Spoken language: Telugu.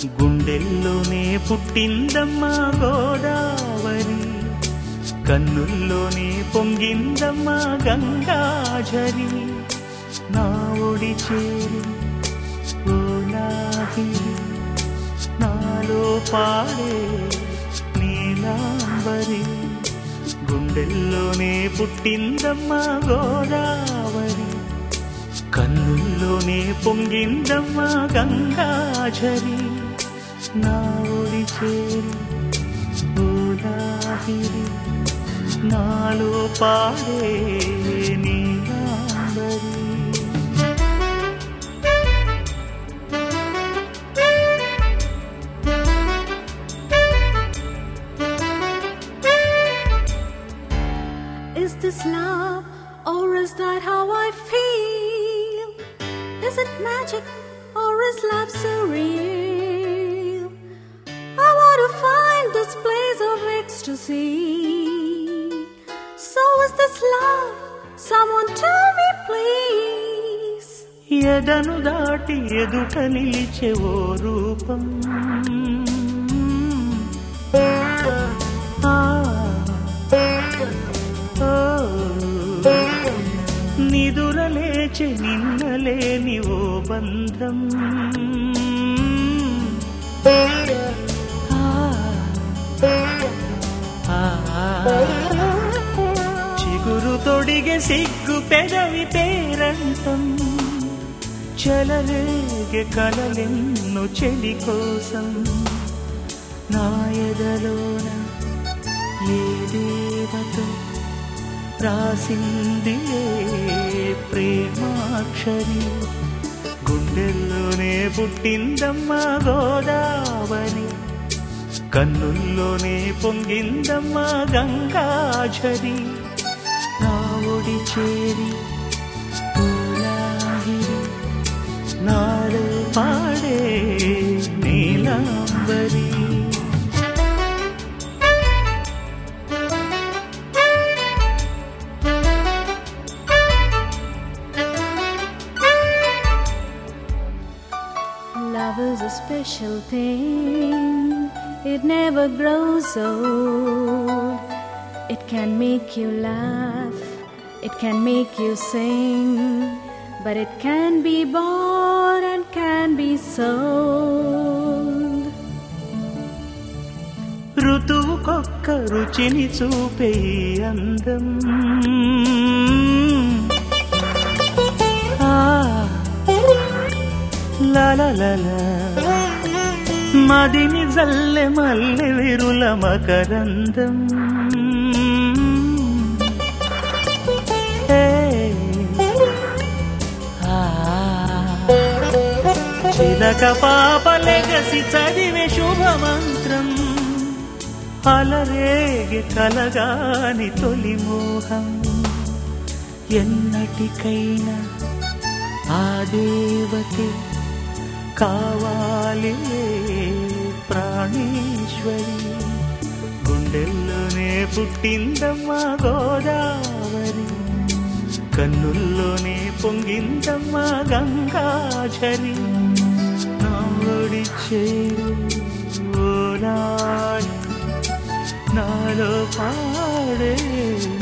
గుండెల్లోనే పుట్టిందమ్మా గోదావరి కన్నుల్లోనే పొంగిందమ్మా గంగాజరి నా ఒడి చేరి ఓ నాగిరి నాలో పాడే నీలాంబరి గుండెల్లోనే పుట్టిందమ్మా గోదావరి కన్నుల్లోనే పొంగిందమ్మా గంగాజరి నా ఒడి చేరి ఓలాహిరి నాలో పాడే Neelambari Is this love or is that how I feel? Is it magic or is love so real? I want to find this place of ecstasy. So is this love? Someone tell me please. ఎదను దాటి ఎదుట నిలిచే ఓ రూపం ఆ, ఓ, నిదుర లేచి నిన్నలేని ఓ బంధం ఆ, ఆ, చిగురు తొడిగే సిగ్గు పెదవి పేరంతం చలలేగే కలలెన్ను చెలి కోసం నా ఎదలోన ఏ దేవత రాసింది ఏ ప్రేమాక్షరి గుండెల్లోనే పుట్టిందమ్మా గోదావరి కన్నుల్లోనే పొంగిందమ్మా గంగాజరి నా ఒడి చేరి పూలాగిరి నాడు పాడే Neelambari Love is a special thing, it never grows old. It can make you laugh, it can make you sing, but it can be bought and can be sold. ఋతువుకొక్క రుచిని చూపే ఈ అందం ఆ, లలలల. మదిని జల్లె మల్లె విరుల మకరందం ఏ, ఆ, చిలక పాప లెగసి చదివే శుభమంత్రం అలరేగి కలగాని తొలి మోహం ఎన్నటికైనా ఆ దేవతే కావాలి ప్రాణేశ్వరి గుండెల్లోనే పుట్టిందమ్మా గోదావరి కన్నుల్లోనే పొంగిందమ్మా గంగాజరి నాడి చేరు ఓలాడి నాలో పాడే